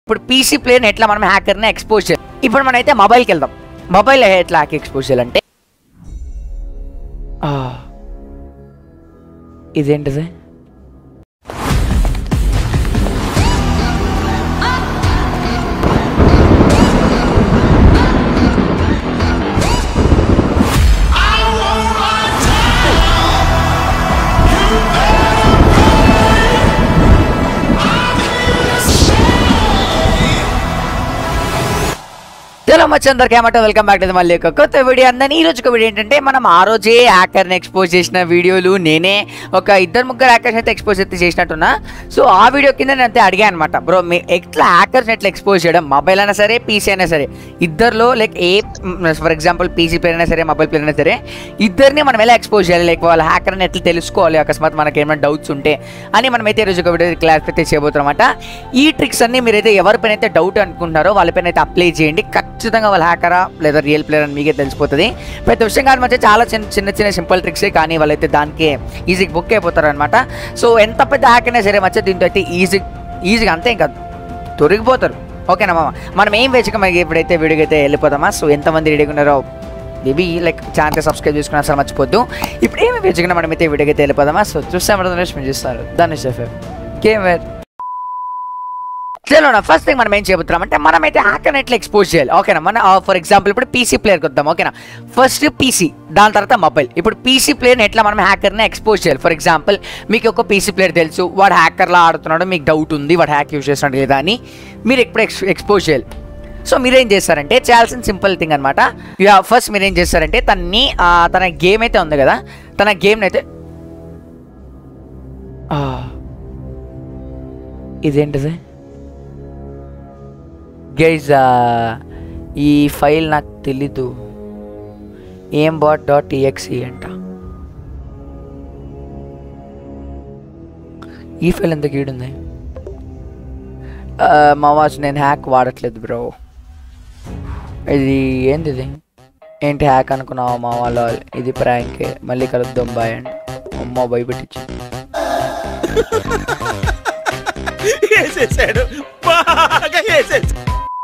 ఇప్పుడు పీసీ ప్లేయర్ని ఎట్లా మనం హ్యాకర్ని ఎక్స్పోజ్ చేయాలి ఇప్పుడు మనం అయితే మొబైల్కి వెళ్దాం మొబైల్ ఎట్లా హ్యాక్ ఎక్స్పోజ్ చేయాలంటే ఆ, ఇదేంటిది హలో మచ్ అందరికి ఏమంటే వెల్కమ్ బ్యాక్ టు మళ్ళీ ఒక కొత్త వీడియో అందని ఈ రోజు ఒక వీడియో ఏంటంటే మనం ఆ రోజే హ్యాకర్ని ఎక్స్పోజ్ చేసిన వీడియోలు నేనే ఒక ఇద్దరు ముగ్గురు హ్యాకర్స్ అయితే ఎక్స్పోజ్ అయితే చేసినట్టున్నా సో ఆ వీడియో కింద నేను అంతే అడిగాను అనమాట బ్రో మీ ఎట్లా హ్యాకర్స్ని ఎట్లా ఎక్స్పోజ్ చేయడం మొబైల్ అయినా సరే పీసీ అయినా సరే ఇద్దరిలో like a for example PC player అయినా సరే మొబైల్ ప్లేయర్ అయినా సరే ఇద్దరిని మనం ఎలా ఎక్స్పోజ్ చేయాలి లైక్ వాళ్ళ హ్యాకర్ని ఎట్లా తెలుసుకోవాలి అకస్మాత్ మనకి ఏమైనా డౌట్స్ ఉంటే అని మనమైతే ఈ రోజు ఒక వీడియో క్లాస్ అయితే చేయబోతున్నాం అనమాట ఈ ట్రిక్స్ అన్ని మీరైతే ఎవరిపైన అయితే డౌట్ అనుకుంటున్నారో వాళ్ళపైన అయితే అప్లై చేయండి ఖచ్చితంగా వాళ్ళ హ్యాకరా లేదా రియల్ ప్లేయర్ అని మీకే తెలిసిపోతుంది ప్రతి విషయం కాదు మధ్య చాలా చిన్న చిన్న చిన్న సింపుల్ ట్రిక్సే కానీ వాళ్ళైతే దానికి ఈజీగా బుక్ అయిపోతారు అనమాట సో ఎంత పెద్ద హ్యాక్ అయినా సరే మధ్య దీంతో అయితే ఈజీ ఈజీగా అంతే ఇంకా దొరికిపోతారు ఓకేనా మామ మనం ఏం వేసుక మనకి ఇప్పుడైతే వీడియోకి అయితే వెళ్ళిపోదామా సో ఎంతమంది రెడీగా ఉన్నారో మేబీ లైక్ ఛానల్ సబ్స్క్రైబ్ చేసుకున్నా అసలు మర్చిపోద్దు ఇప్పుడు ఏమి వేసుకున్నా మనమైతే వీడియోకి అయితే వెళ్ళిపోదామా సో చూస్తే మనం మీరు చూస్తారు ధనుష్ ఎఫ్ఎం కేమ్ వేర్ చలో ఫస్ట్ థింగ్ మనం ఏం చెబుతున్నాం అంటే మనమైతే హ్యాకర్ ఎట్లా ఎక్స్పోజ్ చేయాలి ఓకేనా మన ఫర్ ఎగ్జాంపుల్ ఇప్పుడు పీసీ ప్లేయర్కి వద్దాం ఓకేనా ఫస్ట్ పీసీ దాని తర్వాత మొబైల్ ఇప్పుడు పీసీ ప్లేయర్ని ఎట్లా మనం హ్యాకర్ని ఎక్స్పోజ్ చేయాలి ఫర్ ఎగ్జాంపుల్ మీకు ఒక పీసీ ప్లేయర్ తెలుసు వాడు హ్యాకర్లా ఆడుతున్నాడు మీకు డౌట్ ఉంది వాడు హ్యాక్ యూజ్ చేస్తున్నాడు లేదా అని మీరు ఎప్పుడు ఎక్స్ ఎక్స్పోజ్ చేయాలి సో మీరేం చేస్తారంటే చేయాల్సిన సింపుల్ థింగ్ అనమాట యా ఫస్ట్ మీరేం చేస్తారంటే తన్ని ఆ, తన గేమ్ అయితే ఉంది కదా తన గేమ్ని అయితే ఆ, ఇదేంటిది గైజ్ ఈ ఫైల్ నాకు తెలీదు ఏం బాట్ డాట్ ఈఎక్సి అంట ఈ ఫైల్ ఎంత గీడుంది మావాజ్ నేను హ్యాక్ వాడట్లేదు బ్రో ఇది ఏంది ఇది ఏంటి హ్యాక్ అనుకున్నావా మా వాళ్ళ ఇది ప్రాంక్ మళ్ళీ కలుద్దాం బాయ్ అండి అమ్మ భయపెట్టించి వేసేసాడు బాగా వేసేసాడు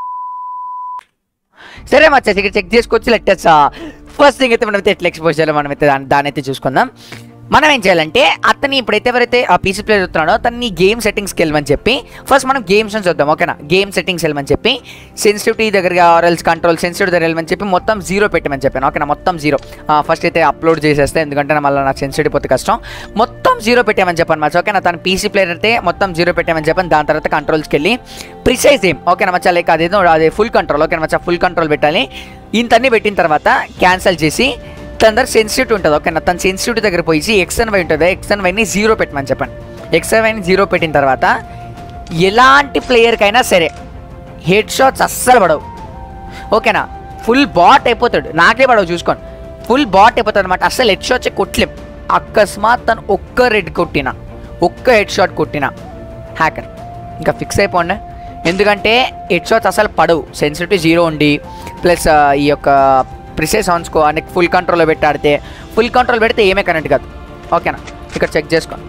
సరే మచ్చా ఇక్కడ చెక్ చేసుకొచ్చి లెట్టచ్చా ఫస్ట్ థింగ్ అయితే మనం అయితే ఎట్లా ఎక్స్పోజ్ చేయాలో మనం అయితే దాన్ని దాని అయితే చూసుకుందాం మనం ఏం చేయాలంటే అతని ఇప్పుడైతే ఎవరైతే ఆ పీసీ ప్లేయర్ వస్తున్నాడో అతన్ని గేమ్ సెట్టింగ్స్కి వెళ్ళమని చెప్పి ఫస్ట్ మనం గేమ్స్ నుంచి వద్దాం ఓకేనా గేమ్ సెట్టింగ్స్ వెళ్ళమని చెప్పి సెన్సిటివిటీ దగ్గరగా ఆర్ఎల్స్ కంట్రోల్ సెన్సిటివ్ దగ్గర వెళ్ళమని చెప్పి మొత్తం జీరో పెట్టమని చెప్పాను ఓకేనా మొత్తం జీరో ఫస్ట్ అయితే అప్లోడ్ చేసేస్తే ఎందుకంటే నా మళ్ళీ నాకు సెన్సిటివ్ పోతే కష్టం మొత్తం జీరో పెట్టామని చెప్పాను మచ్చా ఓకేనా తన పీసీ ప్లేయర్ అయితే మొత్తం జీరో పెట్టామని చెప్పాను దాని తర్వాత కంట్రోల్స్కి వెళ్ళి ప్రిసైజ్ ఏం ఓకేనా మచ్చా లైక్ అదేదో అదే ఫుల్ కంట్రోల్ ఓకేనా మచ్చా ఫుల్ కంట్రోల్ పెట్టాలి ఇంతన్నీ పెట్టిన తర్వాత క్యాన్సిల్ చేసి తన దగ్గర సెన్సిటివ్ ఉంటుంది ఓకేనా తన సెన్సిటివ్ దగ్గర పోయి ఎక్స్ అండ్ వై ఉంటుంది ఎక్స్ అండ్ వైని జీరో పెట్టమని చెప్పండి ఎక్స్ అండ్ వైని జీరో పెట్టిన తర్వాత ఎలాంటి ప్లేయర్కైనా సరే హెడ్ షాట్స్ అస్సలు పడవు ఓకేనా ఫుల్ బాట్ అయిపోతాడు నాకే పడవు చూసుకోండి ఫుల్ బాట్ అయిపోతాడు అనమాట అస్సలు హెడ్ షాట్స్ కొట్టలేం అకస్మాత్ తను ఒక్క రెడ్ కొట్టిన ఒక్క హెడ్ షాట్ కొట్టిన హ్యాకర్ ఇంకా ఫిక్స్ అయిపోండి ఎందుకంటే హెడ్ షాట్స్ అసలు పడవు సెన్సిటివ్ జీరో ఉండి ప్లస్ ఈ యొక్క ప్రిసైజ్ ఆన్స్కో అంటే ఫుల్ కంట్రోల్లో పెట్టి ఆడితే ఫుల్ కంట్రోల్ పెడితే ఏమే కనెక్ట్ కాదు ఓకేనా ఇక్కడ చెక్ చేసుకోండి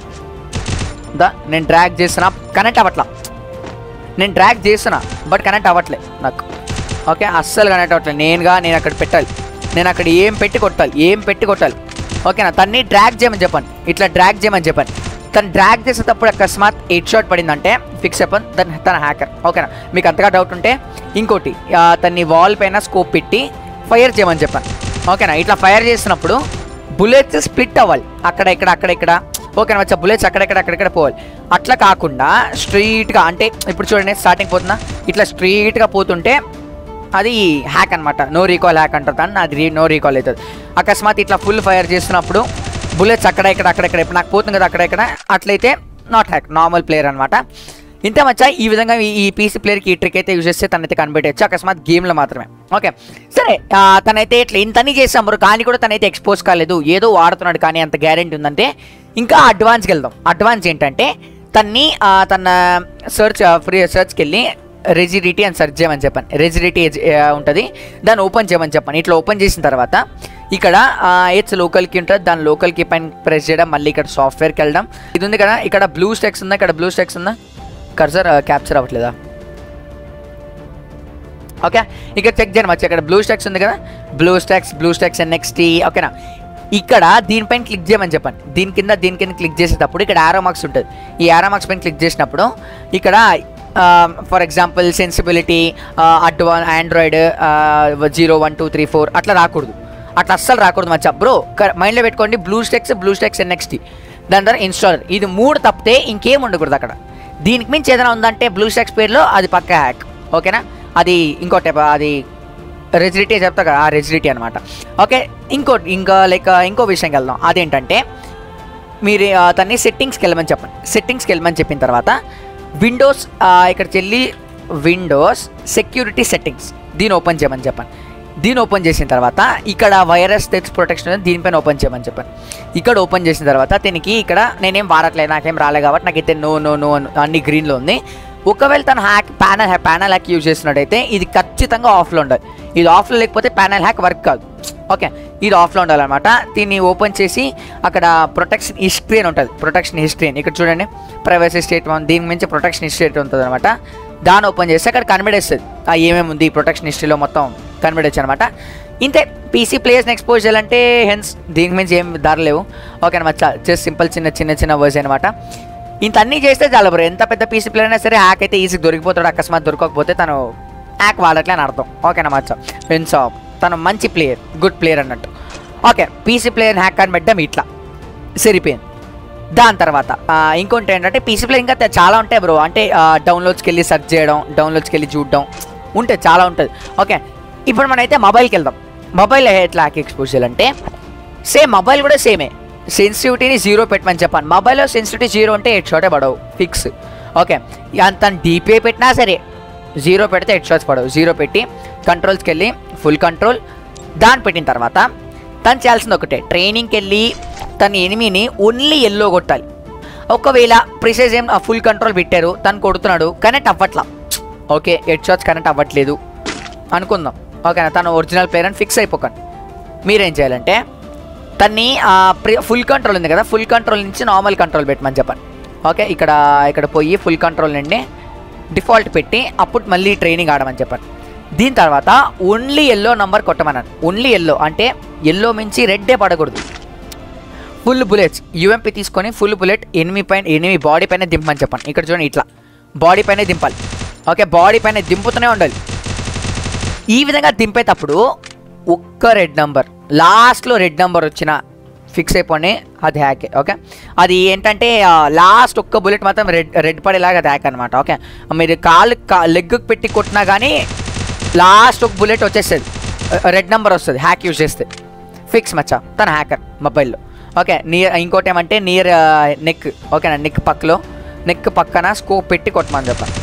దా నేను డ్రాగ్ చేస్తున్నా కనెక్ట్ అవ్వట్లా నేను డ్రాగ్ చేస్తున్నా బట్ కనెక్ట్ అవ్వట్లే నాకు ఓకే అస్సలు కనెక్ట్ అవ్వట్లేదు నేనుగా నేను అక్కడ పెట్టాలి నేను అక్కడ ఏం పెట్టి కొట్టాలి ఏం పెట్టి కొట్టాలి ఓకేనా తన్ని డ్రాగ్ చేయమని చెప్పండి ఇట్లా డ్రాగ్ చేయమని చెప్పండి తను డ్రాగ్ చేసేటప్పుడు అకస్మాత్ ఎయిట్ షాట్ పడిందంటే ఫిక్స్ చెప్పండి తన తన హ్యాకర్ ఓకేనా మీకు అంతగా డౌట్ ఉంటే ఇంకోటి ఆ, తన్ని వాల్ పైన స్కోప్ పెట్టి ఫైర్ చేయమని చెప్పాను ఓకేనా ఇట్లా ఫైర్ చేసినప్పుడు బుల్లెట్స్ స్ప్లిట్ అవ్వాలి అక్కడ ఇక్కడ అక్కడ ఇక్కడ ఓకేనా వచ్చా బుల్లెట్స్ అక్కడెక్కడ అక్కడెక్కడ పోవాలి అట్లా కాకుండా స్ట్రీట్గా అంటే ఇప్పుడు చూడండి స్టార్టింగ్ పోతున్నా ఇట్లా స్ట్రీట్గా పోతుంటే అది హ్యాక్ అనమాట నో రీకాల్ హ్యాక్ అంటారు దాన్ని అది రీ నో రీకాల్ అవుతుంది అకస్మాత్ ఇట్లా ఫుల్ ఫైర్ చేస్తున్నప్పుడు బుల్లెట్స్ అక్కడ ఇక్కడ అక్కడెక్కడ ఇప్పుడు నాకు పోతుంది కదా అక్కడ ఇక్కడ అట్లయితే నాట్ హ్యాక్ నార్మల్ ప్లేయర్ అనమాట ఇంత మచ్చా ఈ విధంగా ఈ- ఈ పీసీ ప్లేయర్కి ఈ ట్రిక్ అయితే యూజ్ చేస్తే తనైతే కనిపెట్టచ్చు అకస్మాత్ గేమ్లో మాత్రమే ఓకే సరే ఆ, తనైతే ఇట్లా ఇంతని చేసాం బ్రో కానీ కూడా తనైతే ఎక్స్పోజ్ కాలేదు ఏదో వాడుతున్నాడు కానీ అంత గ్యారెంటీ ఉందంటే ఇంకా అడ్వాన్స్కి వెళ్దాం అడ్వాన్స్ ఏంటంటే తన్ని ఆ, తన సెర్చ్ ఫ్రీ సెర్చ్కి వెళ్ళి రెజిడిటీ అని సెర్చ్ చేయమని చెప్పాను రెజిడిటీ ఉంటుంది దాన్ని ఓపెన్ చేయమని చెప్పాను ఇట్లా ఓపెన్ చేసిన తర్వాత ఇక్కడ హెచ్ లోకల్కి ఉంటుంది దాని లోకల్కి పైన ప్రెస్ చేయడం మళ్ళీ ఇక్కడ సాఫ్ట్వేర్కి వెళ్ళడం ఇది ఉంది కదా ఇక్కడ బ్లూ స్టెక్స్ ఉందా ఇక్కడ బ్లూ స్టెక్స్ ఉందా కర్సర్ క్యాప్చర్ అవ్వట్లేదా ఓకే ఇక్కడ చెక్ చేయండి మచ్చ ఇక్కడ బ్లూ స్టాక్స్ ఉంది కదా BlueStacks BlueStacks NXT ఓకేనా ఇక్కడ దీనిపైన క్లిక్ చేయమని చెప్పండి దీని కింద దీని కింద క్లిక్ చేసేటప్పుడు ఇక్కడ ఆరో మార్క్స్ ఉంటుంది ఈ ఆరో మార్క్స్ పైన క్లిక్ చేసినప్పుడు ఇక్కడ for example sensibility advance Android zero one two three four అట్లా రాకూడదు అట్లా అస్సలు రాకూడదు మచ్చా బ్రో మైండ్లో పెట్టుకోండి BlueStacks BlueStacks NXT దాని తర్వాత ఇన్స్టాలర్ ఇది మూడు తప్పితే ఇంకేం ఉండకూడదు అక్కడ దీనికి మించి ఏదైనా ఉందంటే బ్లూ స్టెక్స్ పేరులో అది పక్క హ్యాక్ ఓకేనా అది ఇంకోటి అది రెజిడిటీ చెప్తా కదా ఆ రెజిడిటీ అనమాట ఓకే ఇంకోటి ఇంకా లైక్ ఇంకో విషయంకి వెళ్దాం అదేంటంటే మీరు అతన్ని సెట్టింగ్స్కి వెళ్ళమని చెప్పండి సెట్టింగ్స్కి వెళ్ళమని చెప్పిన తర్వాత విండోస్ ఇక్కడికి వెళ్ళి విండోస్ సెక్యూరిటీ సెట్టింగ్స్ దీన్ని ఓపెన్ చేయమని చెప్పండి దీన్ని ఓపెన్ చేసిన తర్వాత ఇక్కడ వైరస్ టెక్స్ ప్రొటెక్షన్ ఉంది దీనిపైన ఓపెన్ చేయమని చెప్పాను ఇక్కడ ఓపెన్ చేసిన తర్వాత దీనికి ఇక్కడ నేనేం వాడట్లేదు నాకేం రాలేదు కాబట్టి నాకైతే నో నో నో అన్ని గ్రీన్లో ఉంది ఒకవేళ తను hack panel panel hack use చేసినట్టయితే ఇది ఖచ్చితంగా ఆఫ్లో ఉండాలి ఇది ఆఫ్లో లేకపోతే ప్యానల్ హ్యాక్ వర్క్ కాదు ఓకే ఇది ఆఫ్లో ఉండాలన్నమాట దీన్ని ఓపెన్ చేసి అక్కడ ప్రొటెక్షన్ హిస్టరీ అని ఉంటుంది ప్రొటెక్షన్ హిస్టరీ అని ఇక్కడ చూడండి ప్రైవసీ స్టేట్ దీని మించి ప్రొటెక్షన్ హిస్టరీ ఉంటుంది అనమాట దాన్ని ఓపెన్ చేస్తే అక్కడ కనిపెడేస్తుంది ఆ ఏమేమి ఉంది ప్రొటెక్షన్ హిస్టరీలో మొత్తం కనిపెడచ్చు అనమాట ఇంతే పీసీ ప్లేయర్స్ని ఎక్స్పోజ్ చేయాలంటే హెన్స్ దీనికి మించి ఏం దారి లేవు ఓకే అనమాట జస్ట్ సింపుల్ చిన్న చిన్న చిన్న వర్స్ అనమాట ఇంత అన్నీ చేస్తే చాలా బ్రో ఎంత పెద్ద పీసీ ప్లేయర్ అయినా సరే హ్యాక్ అయితే ఈజీ దొరికిపోతాడు అకస్మాత్ దొరకకపోతే తను హ్యాక్ వాడట్లే అని అర్థం ఓకేనా మచ్చ హెన్స్ తను మంచి ప్లేయర్ గుడ్ ప్లేయర్ అన్నట్టు ఓకే పీసీ ప్లేయర్ హ్యాక్ అని పెట్టడం ఇట్లా సరిపోయింది దాని తర్వాత ఆ, ఇంకోటి ఏంటంటే పీసీ ప్లేయర్ ఇంకా చాలా ఉంటాయి బ్రో అంటే డౌన్లోడ్స్కి వెళ్ళి సెర్చ్ చేయడం డౌన్లోడ్స్కి వెళ్ళి చూడడం ఉంటుంది చాలా ఉంటుంది ఓకే ఇప్పుడు మనం అయితే మొబైల్కి వెళ్దాం మొబైల్ ఎట్లా హ్యాక్ ఎక్స్పోజ్ చేయాలంటే సేమ్ మొబైల్ కూడా సేమే సెన్సిటివిటీని జీరో పెట్టమని చెప్పాను మొబైల్లో సెన్సిటివిటీ జీరో అంటే హెడ్ షాటే పడవు ఫిక్స్ ఓకే అంత డీపే పెట్టినా సరే జీరో పెడితే హెడ్ షాట్స్ పడవు జీరో పెట్టి కంట్రోల్స్కి వెళ్ళి ఫుల్ కంట్రోల్ దాన్ని పెట్టిన తర్వాత తను చేయాల్సింది ఒకటే ట్రైనింగ్కి వెళ్ళి తన ఎనిమిని ఓన్లీ ఎల్లో కొట్టాలి ఒకవేళ ప్రిసైజ్ ఏం ఫుల్ కంట్రోల్ పెట్టారు తను కొడుతున్నాడు కనెక్ట్ అవ్వట్లా ఓకే హెడ్ షాట్స్ కనెక్ట్ అవ్వట్లేదు అనుకుందాం ఓకేనా తను ఒరిజినల్ ప్లేయర్ అని ఫిక్స్ అయిపోకండి మీరేం చేయాలంటే తన్ని ఫుల్ కంట్రోల్ ఉంది కదా ఫుల్ కంట్రోల్ నుంచి నార్మల్ కంట్రోల్ పెట్టమని చెప్పండి ఓకే ఇక్కడ ఇక్కడ పోయి ఫుల్ కంట్రోల్ నుండి డిఫాల్ట్ పెట్టి అప్పుడు మళ్ళీ ట్రైనింగ్ ఆడమని చెప్పండి దీని తర్వాత ఓన్లీ ఎల్లో నంబర్ కొట్టమన్నాను ఓన్లీ ఎల్లో అంటే ఎల్లో మించి రెడ్డే పడకూడదు ఫుల్ బుల్లెట్స్ యూఎంపీ తీసుకొని ఫుల్ బుల్లెట్ ఎనిమిది పైన ఎనిమిది బాడీ పైన దింపని చెప్పండి ఇక్కడ చూడండి ఇట్లా బాడీ పైన దింపాలి ఓకే బాడీ పైన దింపుతూనే ఉండాలి ఈ విధంగా దింపేటప్పుడు ఒక్క రెడ్ నంబర్ లాస్ట్లో రెడ్ నంబర్ వచ్చిన ఫిక్స్ అయిపోయి అది హ్యాకే ఓకే అది ఏంటంటే లాస్ట్ ఒక్క బుల్లెట్ మాత్రం రెడ్ రెడ్ పడేలాగా అది హ్యాక్ అనమాట ఓకే మీరు కాలు కా లెగ్ పెట్టి కొట్టినా కానీ లాస్ట్ ఒక బుల్లెట్ వచ్చేస్తుంది రెడ్ నెంబర్ వస్తుంది హ్యాక్ యూజ్ చేస్తే ఫిక్స్ మచ్చా తన హ్యాకర్ మొబైల్లో ఓకే నియర్ ఇంకోటి ఏమంటే నియర్ నెక్ ఓకేనా నెక్ పక్కలో నెక్ పక్కన స్కోప్ పెట్టి కొట్టమని చెప్పండి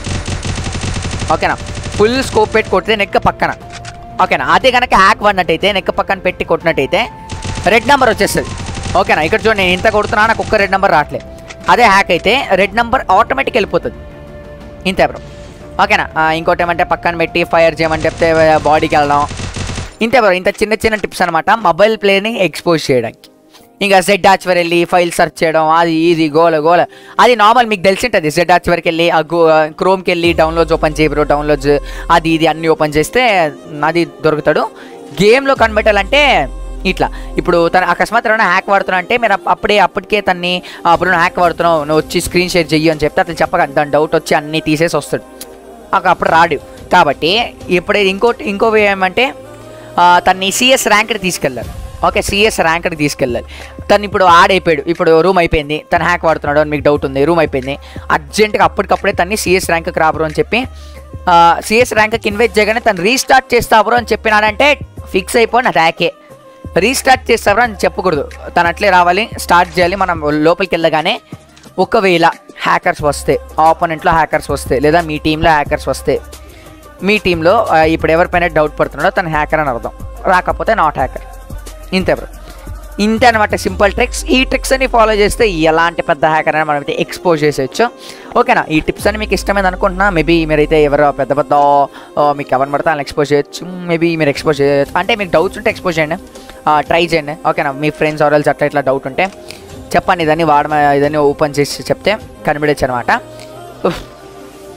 ఓకేనా ఫుల్ స్కోప్ పెట్టి కొడితే నెక్ పక్కన ఓకేనా అదే కనుక హ్యాక్ పడినట్టయితే నెక్ పక్కన పెట్టి కొట్టినట్టయితే రెడ్ నెంబర్ వచ్చేస్తుంది ఓకేనా ఇక్కడ చూడండి నేను ఇంత కొడుతున్నా నాకు ఒక్క రెడ్ నెంబర్ రావట్లేదు అదే హ్యాక్ అయితే రెడ్ నెంబర్ ఆటోమేటిక్ వెళ్ళిపోతుంది ఇంతే బ్రో ఓకేనా ఆ, ఇంకోటి ఏమంటే పక్కన పెట్టి ఫైర్ చేయమని చెప్తే బాడీకి వెళ్ళడం ఇంతే బ్రో ఇంత చిన్న చిన్న టిప్స్ అనమాట మొబైల్ ప్లేని ఎక్స్పోజ్ చేయడానికి ఇంకా జెడ్ ఆచ్వర్ వెళ్ళి ఫైల్ సెర్చ్ చేయడం అది ఇది గోల గోల అది నార్మల్ మీకు తెలిసి ఉంటుంది జెడ్ ఆచ్వర్కి వెళ్ళి ఆ గో క్రోమ్కి వెళ్ళి డౌన్లోడ్స్ ఓపెన్ చేయ బ్రో డౌన్లోడ్స్ అది ఇది అన్నీ ఓపెన్ చేస్తే అది దొరుకుతాడు గేమ్లో కనిపెట్టాలంటే ఇట్లా ఇప్పుడు తన అకస్మాత్ ఏమైనా హ్యాక్ వాడుతున్నా అంటే మీరు అప్- అప్పుడే అప్పటికే తన్ని "ఆ, అప్పుడు నువ్వు హ్యాక్ వాడుతున్నావు నువ్వు వచ్చి స్క్రీన్ షేర్ చెయ్యి అని చెప్తే అతను చెప్పక దాని డౌట్ వచ్చి అన్నీ తీసేసి వస్తాడు అక అప్పుడు రాడు కాబట్టి ఇప్పుడు ఇంకోటి ఇంకో వే ఏమంటే ఆ, తన్ని సిఎస్ ర్యాంక్కి తీసుకెళ్ళాలి ఓకే సిఎస్ ర్యాంక్కి తీసుకెళ్ళాలి తను ఇప్పుడు ఆడైపోయాడు ఇప్పుడు రూమ్ అయిపోయింది తను హ్యాక్ వాడుతున్నాడు అని మీకు డౌట్ ఉంది రూమ్ అయిపోయింది అర్జెంట్గా అప్పటికప్పుడే తన్ని సిఎస్ ర్యాంక్కి రాబరు అని చెప్పి సిఎస్ ర్యాంక్కి ఇన్వైట్ చేయగానే తను రీస్టార్ట్ చేస్తాబరు అని చెప్పినాడంటే ఫిక్స్ అయిపోయిన హ్యాకే రీస్టార్ట్ చేస్తావరా అని చెప్పకూడదు తను అట్లే రావాలి స్టార్ట్ చేయాలి మనం లోపలికి వెళ్ళగానే ఒకవేళ హ్యాకర్స్ వస్తే ఆపోనెంట్లో హ్యాకర్స్ వస్తే లేదా మీ టీంలో హ్యాకర్స్ వస్తే మీ టీంలో ఆ, ఇప్పుడు ఎవరిపైన డౌట్ పడుతున్నాడో తను హ్యాకర్ అని అర్థం రాకపోతే నాట్ హ్యాకర్ ఇంతే బ్రో ఇంతే అనమాట సింపుల్ ట్రిక్స్ ఈ ట్రిక్స్ అన్ని ఫాలో చేస్తే ఎలాంటి పెద్ద హ్యాకర్ అని మనం అయితే ఎక్స్పోజ్ చేసేయచ్చు ఓకేనా ఈ టిప్స్ అని మీకు ఇష్టమైంది అనుకుంటున్నా మేబీ మీరైతే ఎవరో పెద్ద పెద్ద ఆ, మీకు ఎవరిని పడితే వాళ్ళని ఎక్స్పోజ్ చేయొచ్చు మేబీ మీరు ఎక్స్పోజ్ చేయొచ్చు అంటే మీకు డౌట్స్ ఉంటే ఎక్స్పోజ్ చేయండి ట్రై చేయండి ఓకేనా మీ ఫ్రెండ్స్ ఆర్ఎల్స్ అట్లా ఇట్లా డౌట్ ఉంటే చెప్పండి ఇదన్నీ వాడమ ఇదన్నీ ఓపెన్ చేసి చెప్తే కనిపెట్టచ్చు అనమాట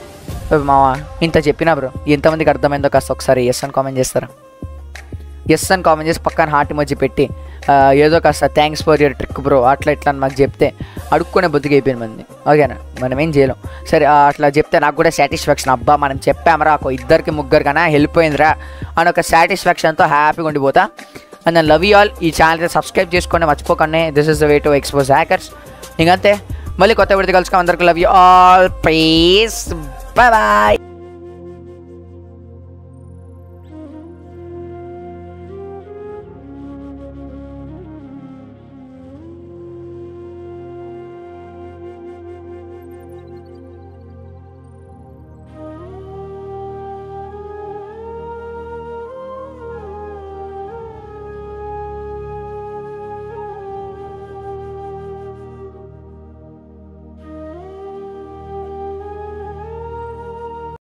మావా ఇంత చెప్పినా బ్రో ఎంతమందికి అర్థమైందో కాస్త ఒకసారి ఎస్ అని కామెంట్ చేస్తారా ఎస్ అని కామెంట్ చేసి పక్కన హార్ట్ మధ్య పెట్టి ఆ, ఏదో కాస్త thanks for your trick bro అట్లా ఇట్లా అని మాకు చెప్తే అడుక్కునే బతుకు అయిపోయింది మంది ఓకేనా మనం ఏం చేయలేం సరే ఆ, అట్లా చెప్తే నాకు కూడా సాటిస్ఫాక్షన్ అబ్బా మనం చెప్పామరా ఒక ఇద్దరికి ముగ్గురు కన్నా హెల్ప్ అయిందిరా అని ఒక సాటిస్ఫాక్షన్తో హ్యాపీగా ఉండిపోతా అండ్ నేను లవ్ యూ ఆల్ ఈ ఛానల్ సబ్స్క్రైబ్ చేసుకొని మర్చిపోకండి this is the way to expose hackers ఇంకంతే మళ్ళీ కొత్త విడితే కలుసుకొని అందరికి love you all please bye bye